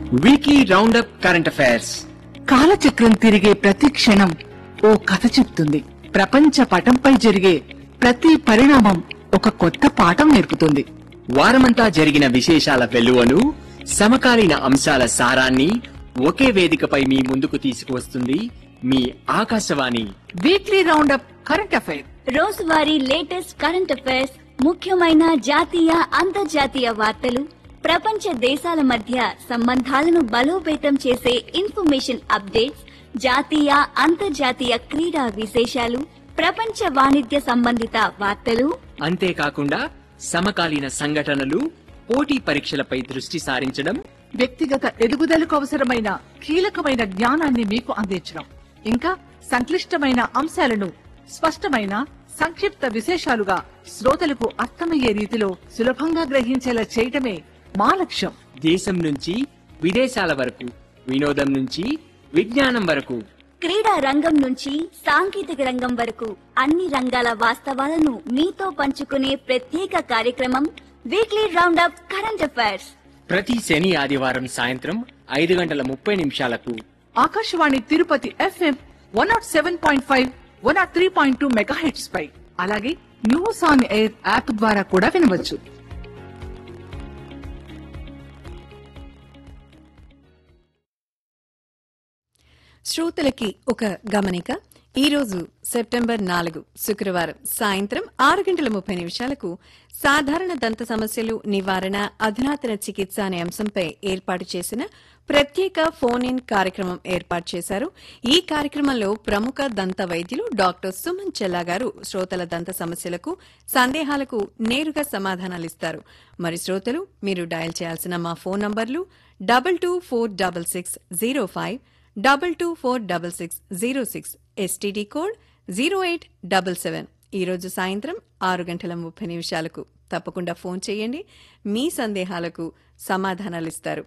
weekly roundup current affairs కాలచక్రం తిరిగే ప్రతి క్షణం ఓ కథ చెప్తుంది ప్రపంచ పటంపై జరిగే ప్రతి పరిణామం ఒక కొత్త పాఠం నేర్పుతుంది వారమంతా జరిగిన విశేషాల వెలువను సమకాలీన అంశాల సారాన్ని ఒకే వేదికపై మీ ముందుకు తీసుకువస్తుంది మీ Akashvani weekly roundup current affair రోజువారీ లేటెస్ట్ కరెంట్ అఫైర్స్ ముఖ్యమైన జాతీయ అంతర్జాతీయ వార్తలు ప్రపంచ దేశాల మధ్య సంబంధాలను బలోపేతం చేసే ఇన్ఫర్మేషన్ అప్డేట్స్ జాతీయ అంతర్జాతీయ క్రీడా విశేషాలు ప్రపంచ వాణిజ్య సంబంధిత వార్తలు అంతేకాకుండా సమకాలీన సంఘటనలు పోటీ పరీక్షలపై దృష్టి సారించడం వ్యక్తిగత ఎదుగుదలకు అవసరమైన కీలకమైన జ్ఞానాన్ని మీకు అందించడం ఇంకా సంక్లిష్టమైన అంశాలను స్పష్టమైన సంక్షిప్త విశేషాలుగా శ్రోతలకు అర్థమయ్యే రీతిలో సులభంగా గ్రహించేలా చేయటమే మా లక్ష్యం దేశం నుంచి విదేశాల వరకు వినోదం నుంచి విజ్ఞానం వరకు క్రీడా రంగం నుంచి సాంకేతిక రంగం వరకు అన్ని రంగాల వాస్తవాలను మీతో పంచుకునే ప్రత్యేక కార్యక్రమం వీక్లీ రౌండప్ కరెంట్ అఫైర్స్ ప్రతి శని ఆదివారం సాయంత్రం ఐదు గంటల ముప్పై నిమిషాలకు Akashvani Tirupati FM one naught seven point five one naught three point two mega heads పై అలాగే న్యూస్ ఆన్ ఎయిర్ యాప్ ద్వారా కూడా వినవచ్చు శ్రోతలకి ఒక గమనిక ఈ రోజు సెప్టెంబర్ నాలుగు శుక్రవారం సాయంత్రం ఆరు గంటల ముప్పై నిమిషాలకు సాధారణ దంత సమస్యలు నివారణ అధునాతన చికిత్స అనే అంశంపై ఏర్పాటు చేసిన ప్రత్యేక ఫోన్ ఇన్ కార్యక్రమం ఏర్పాటు చేశారు ఈ కార్యక్రమంలో ప్రముఖ దంత వైద్యులు డాక్టర్ సుమన్ చెల్లా గారు శ్రోతల దంత సమస్యలకు సందేహాలకు నేరుగా సమాధానాలిస్తారు మరి శ్రోతలు మీరు డయల్ చేయాల్సిన మా ఫోన్ నంబర్లు double two four double six zero five double two four double six zero six STD code zero eight double seven ఈరోజు సాయంత్రం ఆరు గంటల ముప్పై నిమిషాలకు తప్పకుండా ఫోన్ చేయండి మీ సందేహాలకు సమాధానాలిస్తారు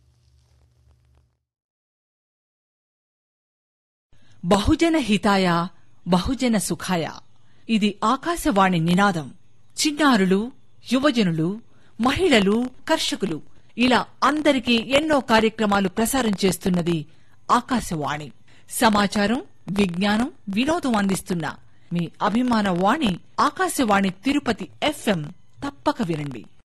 బహుజన హితాయ బహుజన సుఖాయ ఇది ఆకాశవాణి నినాదం చిన్నారులు యువజనులు మహిళలు కర్షకులు ఇలా అందరికీ ఎన్నో కార్యక్రమాలు ప్రసారం చేస్తున్నది ఆకాశవాణి సమాచారం విజ్ఞానం వినోదం అందిస్తున్న మీ అభిమాన వాణి ఆకాశవాణి తిరుపతి ఎఫ్ఎం తప్పక వినండి